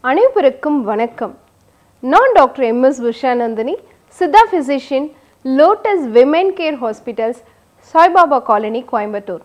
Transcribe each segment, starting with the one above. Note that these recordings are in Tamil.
அனைவருக்கும் வணக்கம் நான் doctor M S Ushanandhini Siddha physician lotus women care hospitals Saibaba colony Coimbatore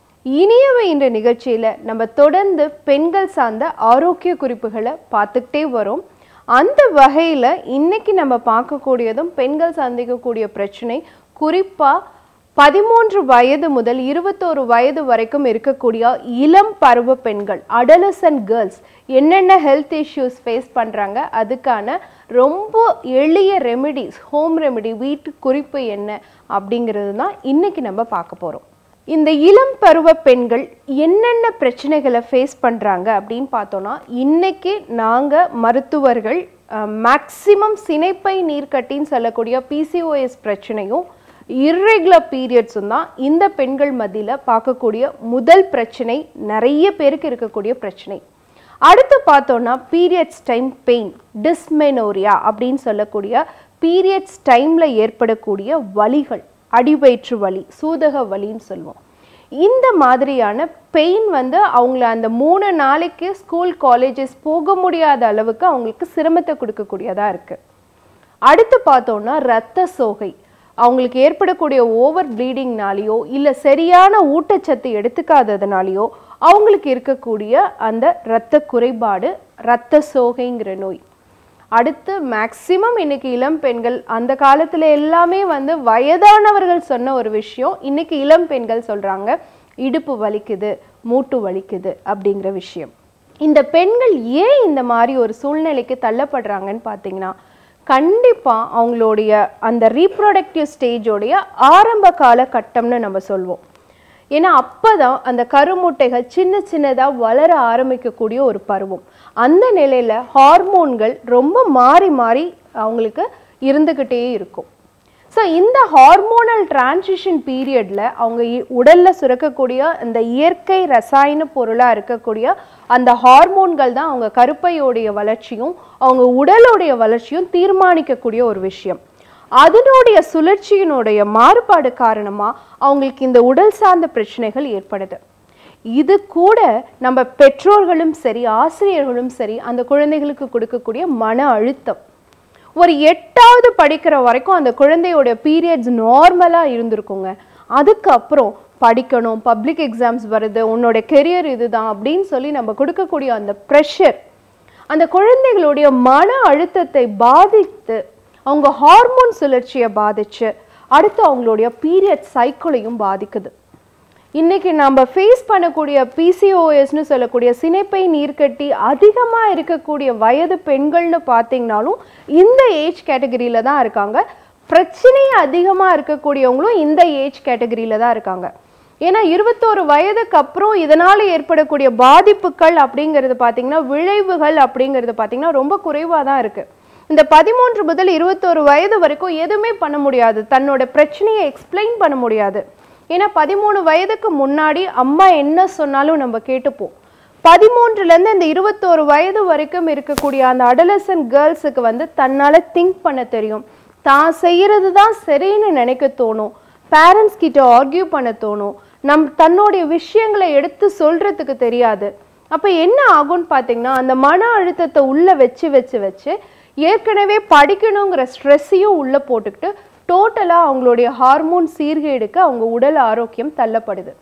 Iniyavai என்ற நிகழ்ச்சியில் நம்ம தொடர்ந்து பெண்கள் சார்ந்த ஆரோக்கிய குறிப்புகளை பார்த்துக்கிட்டே வரோம் அந்த வகையில் இன்னைக்கு நம்ம பார்க்கக்கூடியதும் பெண்கள் சந்திக்கக்கூடிய பிரச்சனை குறிப்பாக பதிமூன்று வயது முதல் இருபத்தோரு வயது வரைக்கும் இருக்கக்கூடிய இளம் பருவ பெண்கள் அடலசன்ட் கேர்ள்ஸ் என்னென்ன ஹெல்த் இஷ்யூஸ் ஃபேஸ் பண்ணுறாங்க அதுக்கான ரொம்ப எளிய ரெமெடிஸ் ஹோம் ரெமெடி வீட்டு குறிப்பு என்ன அப்படிங்கிறது தான் இன்னைக்கு நம்ம பார்க்க போகிறோம் இந்த இளம் பருவ பெண்கள் என்னென்ன பிரச்சனைகளை ஃபேஸ் பண்ணுறாங்க அப்படின்னு பார்த்தோன்னா இன்னைக்கு நாங்கள் மருத்துவர்கள் மேக்சிமம் சினைப்பை நீர்க்கட்டின்னு சொல்லக்கூடிய பிசிஓஎஸ் பிரச்சனையும் இர்ரெகுலர் பீரியட்ஸும் தான் இந்த பெண்கள் மத்தியில் பார்க்கக்கூடிய முதல் பிரச்சனை நிறைய பேருக்கு இருக்கக்கூடிய பிரச்சனை அடுத்து பார்த்தோன்னா பீரியட்ஸ் டைம் பெயின் டிஸ்மெனோரியா அப்படின்னு சொல்லக்கூடிய பீரியட்ஸ் டைமில் ஏற்படக்கூடிய வலிகள் அடிவயிற்று வலி சூதக வலின்னு சொல்லுவோம் இந்த மாதிரியான பெயின் வந்து அவங்கள அந்த மூணு நாளைக்கு ஸ்கூல் காலேஜஸ் போக முடியாத அளவுக்கு அவங்களுக்கு சிரமத்தை கொடுக்கக்கூடியதாக இருக்குது அடுத்து பார்த்தோன்னா ரத்த சோகை அவங்களுக்கு ஏற்படக்கூடிய ஓவர் ப்ளீடிங்னாலேயோ இல்லை சரியான ஊட்டச்சத்து எடுத்துக்காததுனாலேயோ அவங்களுக்கு இருக்கக்கூடிய அந்த இரத்த குறைபாடு இரத்த சோகைங்கிற நோய் அடுத்து மேக்சிமம் இன்னைக்கு இளம் பெண்கள் அந்த காலத்துல எல்லாமே வந்து வயதானவர்கள் சொன்ன ஒரு விஷயம் இன்னைக்கு இளம் பெண்கள் சொல்றாங்க இடுப்பு வலிக்குது மூட்டு வலிக்குது அப்படிங்கிற விஷயம் இந்த பெண்கள் ஏன் இந்த மாதிரி ஒரு சூழ்நிலைக்கு தள்ளப்படுறாங்கன்னு பார்த்தீங்கன்னா கண்டிப்பாக அவங்களுடைய அந்த ரீப்ரொடக்டிவ் ஸ்டேஜோடைய ஆரம்ப கால கட்டம்னு நம்ம சொல்வோம் ஏன்னா அப்போ தான் அந்த கருமுட்டைகள் சின்ன சின்னதாக வளர ஆரம்பிக்கக்கூடிய ஒரு பருவம் அந்த நிலையில் ஹார்மோன்கள் ரொம்ப மாறி மாறி அவங்களுக்கு இருந்துக்கிட்டே இருக்கும் ஸோ இந்த ஹார்மோனல் டிரான்சிஷன் பீரியடில் அவங்க இ- உடல்ல சுரக்கக்கூடிய அந்த இயற்கை ரசாயன பொருளாக இருக்கக்கூடிய அந்த ஹார்மோன்கள் தான் அவங்க கருப்பையோடைய வளர்ச்சியும் அவங்க உடலுடைய வளர்ச்சியும் தீர்மானிக்கக்கூடிய ஒரு விஷயம் அதனுடைய சுழற்சியினுடைய மாறுபாடு காரணமாக அவங்களுக்கு இந்த உடல் சார்ந்த பிரச்சனைகள் ஏற்படுது இது கூட நம்ம பெற்றோர்களும் சரி ஆசிரியர்களும் சரி அந்த குழந்தைகளுக்கு கொடுக்கக்கூடிய மன அழுத்தம் ஒரு எட்டாவது படிக்கிற வரைக்கும் அந்த குழந்தையோட பீரியட்ஸ் நார்மலாக இருந்திருக்குங்க அதுக்கப்புறம் படிக்கணும் பப்ளிக் எக்ஸாம்ஸ் வருது உன்னோட கெரியர் இதுதான் அப்படின்னு சொல்லி நம்ம கொடுக்கக்கூடிய அந்த ப்ரெஷர் அந்த குழந்தைகளுடைய மன அழுத்தத்தை பாதித்து அவங்க ஹார்மோன் சுழற்சியை பாதிச்சு அடுத்து அவங்களுடைய பீரியட் சைக்கிளையும் பாதிக்குது இன்னைக்கு நம்ம ஃபேஸ் பண்ணக்கூடிய பிசிஓஎஸ்னு சொல்லக்கூடிய சினைப்பை நீர்க்கட்டி அதிகமாக இருக்கக்கூடிய வயது பெண்கள்னு பார்த்தீங்கனாலும் இந்த ஏஜ் கேட்டகரியில தான் இருக்காங்க பிரச்சனை அதிகமாக இருக்கக்கூடியவங்களும் இந்த ஏஜ் கேட்டகரியில தான் இருக்காங்க ஏன்னா இருபத்தோரு வயதுக்கு அப்புறம் இதனால் ஏற்படக்கூடிய பாதிப்புகள் அப்படிங்கிறது பார்த்தீங்கன்னா விளைவுகள் அப்படிங்கிறது பார்த்தீங்கன்னா ரொம்ப குறைவாக தான் இருக்குது இந்த பதிமூன்று முதல் இருபத்தோரு வயது வரைக்கும் எதுவுமே பண்ண முடியாது தன்னோட பிரச்சனையை எக்ஸ்பிளைன் பண்ண முடியாது ஏன்னா பதிமூணு வயதுக்கு முன்னாடி அம்மா என்ன சொன்னாலும் நம்ம கேட்டுப்போம் பதிமூன்றுலேருந்து இந்த இருபத்தோரு வயது வரைக்கும் இருக்கக்கூடிய அந்த அடலசன் கேர்ள்ஸுக்கு வந்து தன்னால் திங்க் பண்ண தெரியும் தான் செய்கிறது தான் சரின்னு நினைக்க தோணும் பேரண்ட்ஸ் கிட்ட ஆர்கியூ பண்ண தோணும் நம் தன்னுடைய விஷயங்களை எடுத்து சொல்றதுக்கு தெரியாது அப்போ என்ன ஆகும்னு பார்த்தீங்கன்னா அந்த மன அழுத்தத்தை உள்ளே வச்சு வச்சு வச்சு ஏற்கனவே படிக்கணுங்கிற ஸ்ட்ரெஸ்ஸையும் உள்ளே போட்டுக்கிட்டு டோட்டலாக அவங்களுடைய ஹார்மோன் சீர்கேடுக்கு அவங்க உடல் ஆரோக்கியம் தள்ளப்படுது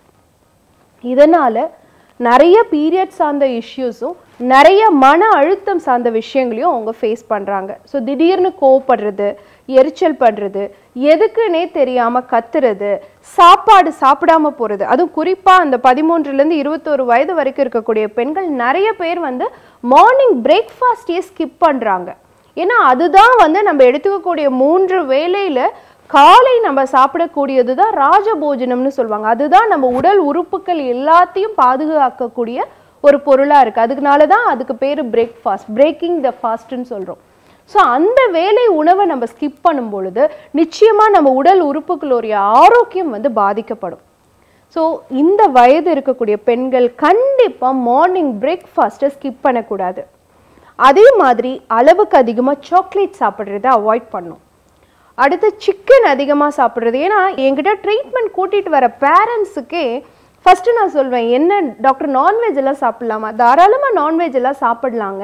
இதனால நிறைய பீரியட் சார்ந்த இஷ்யூஸும் நிறைய மன அழுத்தம் சார்ந்த விஷயங்களையும் அவங்க ஃபேஸ் பண்ணுறாங்க ஸோ திடீர்னு கோவப்படுறது எரிச்சல் பண்ணுறது எதுக்குன்னே தெரியாமல் கத்துறது சாப்பாடு சாப்பிடாம போகிறது அதுவும் குறிப்பாக அந்த பதிமூன்றுலேருந்து இருபத்தோரு வயது வரைக்கும் இருக்கக்கூடிய பெண்கள் நிறைய பேர் வந்து மார்னிங் பிரேக்ஃபாஸ்டையே ஸ்கிப் பண்ணுறாங்க ஏன்னா அதுதான் வந்து நம்ம எடுத்துக்கக்கூடிய மூன்று வேளையில காலை நம்ம சாப்பிடக்கூடியது தான் ராஜபோஜனம்னு சொல்லுவாங்க அதுதான் நம்ம உடல் உறுப்புகள் எல்லாத்தையும் பாதுகாக்கக்கூடிய ஒரு பொருளாக இருக்குது அதுக்குனால தான் அதுக்கு பேர் பிரேக்ஃபாஸ்ட் பிரேக்கிங் த ஃபாஸ்ட்னு சொல்கிறோம் ஸோ அந்த வேலை உணவை நம்ம ஸ்கிப் பண்ணும் பொழுது நிச்சயமாக நம்ம உடல் உறுப்புகளுடைய ஆரோக்கியம் வந்து பாதிக்கப்படும் ஸோ இந்த வயது இருக்கக்கூடிய பெண்கள் கண்டிப்பாக மார்னிங் பிரேக்ஃபாஸ்ட்டை ஸ்கிப் பண்ணக்கூடாது அதே மாதிரி அளவுக்கு அதிகமாக சாக்லேட் சாப்பிட்றத அவாய்ட் பண்ணும் அடுத்து சிக்கன் அதிகமாக சாப்பிட்றது ஏன்னா என்கிட்ட ட்ரீட்மெண்ட் கூட்டிகிட்டு வர பேரண்ட்ஸுக்கே ஃபஸ்ட்டு நான் சொல்வேன் என்ன டாக்டர் நான்வெஜ் எல்லாம் சாப்பிடலாமா தாராளமாக நான்வெஜ் எல்லாம் சாப்பிடலாங்க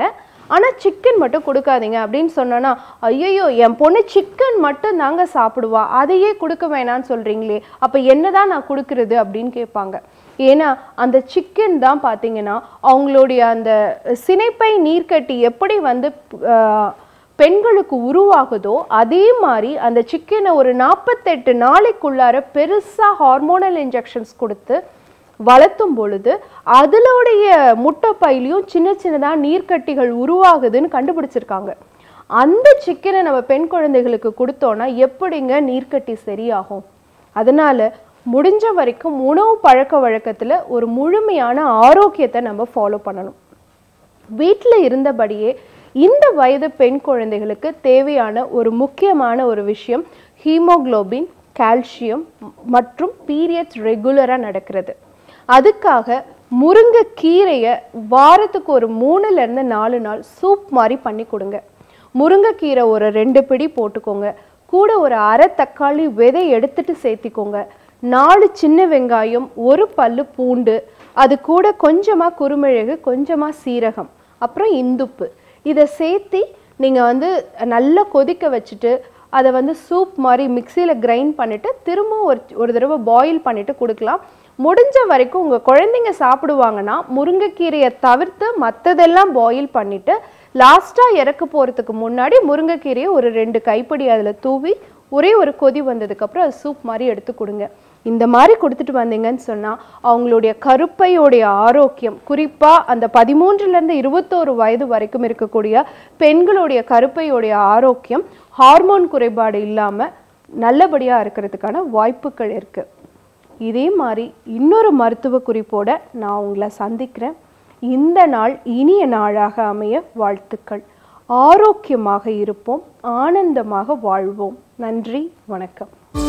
ஆனால் சிக்கன் மட்டும் கொடுக்காதீங்க அப்படின்னு சொன்னோன்னா ஐயோ என் பொண்ணு சிக்கன் மட்டும் தாங்க சாப்பிடுவா அதையே கொடுக்க வேணாம்னு சொல்கிறீங்களே அப்போ என்னதான் நான் கொடுக்கறது அப்படின்னு கேட்பாங்க ஏன்னா அந்த சிக்கன் தான் பார்த்தீங்கன்னா அவங்களுடைய அந்த சினைப்பை நீர்க்கட்டி எப்படி வந்து ஆஹ், பெண்களுக்கு உருவாகுதோ அதே மாதிரி அந்த சிக்கனை ஒரு நாற்பத்தெட்டு நாளைக்குள்ளார பெருசாக ஹார்மோனல் இன்ஜெக்ஷன்ஸ் கொடுத்து வளர்த்தும் பொழுது அதனுடைய முட்டைப்பையிலையும் சின்ன சின்னதாக நீர்க்கட்டிகள் உருவாகுதுன்னு கண்டுபிடிச்சிருக்காங்க அந்த சிக்கனை நம்ம பெண் குழந்தைகளுக்கு கொடுத்தோன்னா எப்படிங்க நீர்க்கட்டி சரியாகும் அதனால முடிஞ்ச வரைக்கும் உணவு பழக்க வழக்கத்தில் ஒரு முழுமையான ஆரோக்கியத்தை நம்ம ஃபாலோ பண்ணணும் வீட்டில் இருந்தபடியே இந்த வயது பெண் குழந்தைகளுக்கு தேவையான ஒரு முக்கியமான ஒரு விஷயம் ஹீமோகுளோபின் கால்சியம் மற்றும் பீரியட்ஸ் ரெகுலராக நடக்கிறது அதுக்காக முருங்கைக்கீரையை வாரத்துக்கு ஒரு மூணுல இருந்து நாலு நாள் சூப் மாதிரி பண்ணி கொடுங்க முருங்கைக்கீரை ஒரு ரெண்டு பிடி போட்டுக்கோங்க கூட ஒரு அரை தக்காளி விதை எடுத்துட்டு சேர்த்திக்கோங்க நாலு சின்ன வெங்காயம் ஒரு பல்லு பூண்டு அது கூட கொஞ்சமா குருமிளகு கொஞ்சமா சீரகம் அப்புறம் இந்துப்பு இதை சேர்த்தி நீங்க வந்து நல்லா கொதிக்க வச்சுட்டு அதை வந்து சூப் மாதிரி மிக்சியில் கிரைண்ட் பண்ணிட்டு திரும்பவும் ஒரு ஒரு தடவை பாயில் பண்ணிட்டு கொடுக்கலாம் முடிஞ்ச வரைக்கும் உங்கள் குழந்தைங்க சாப்பிடுவாங்கன்னா முருங்கைக்கீரையை தவிர்த்து மற்றதெல்லாம் பாயில் பண்ணிட்டு லாஸ்ட்டாக இறக்க போகிறதுக்கு முன்னாடி முருங்கைக்கீரையை ஒரு ரெண்டு கைப்பிடி அதில் தூவி ஒரே ஒரு கொதி வந்ததுக்கப்புறம் அது சூப் மாதிரி எடுத்து கொடுங்க இந்த மாதிரி கொடுத்துட்டு வந்தீங்கன்னு சொன்னால் அவங்களுடைய கருப்பையோடைய ஆரோக்கியம் குறிப்பாக அந்த பதிமூன்றுலேருந்து இருபத்தோரு வயது வரைக்கும் இருக்கக்கூடிய பெண்களுடைய கருப்பையோடைய ஆரோக்கியம் ஹார்மோன் குறைபாடு இல்லாமல் நல்லபடியாக இருக்கிறதுக்கான வாய்ப்புகள் இருக்குது இதே மாதிரி இன்னொரு மருத்துவ குறிப்போட நான் உங்களை சந்திக்கிறேன் இந்த நாள் இனிய நாளாக அமைய வாழ்த்துக்கள் ஆரோக்கியமாக இருப்போம் ஆனந்தமாக வாழ்வோம் நன்றி வணக்கம்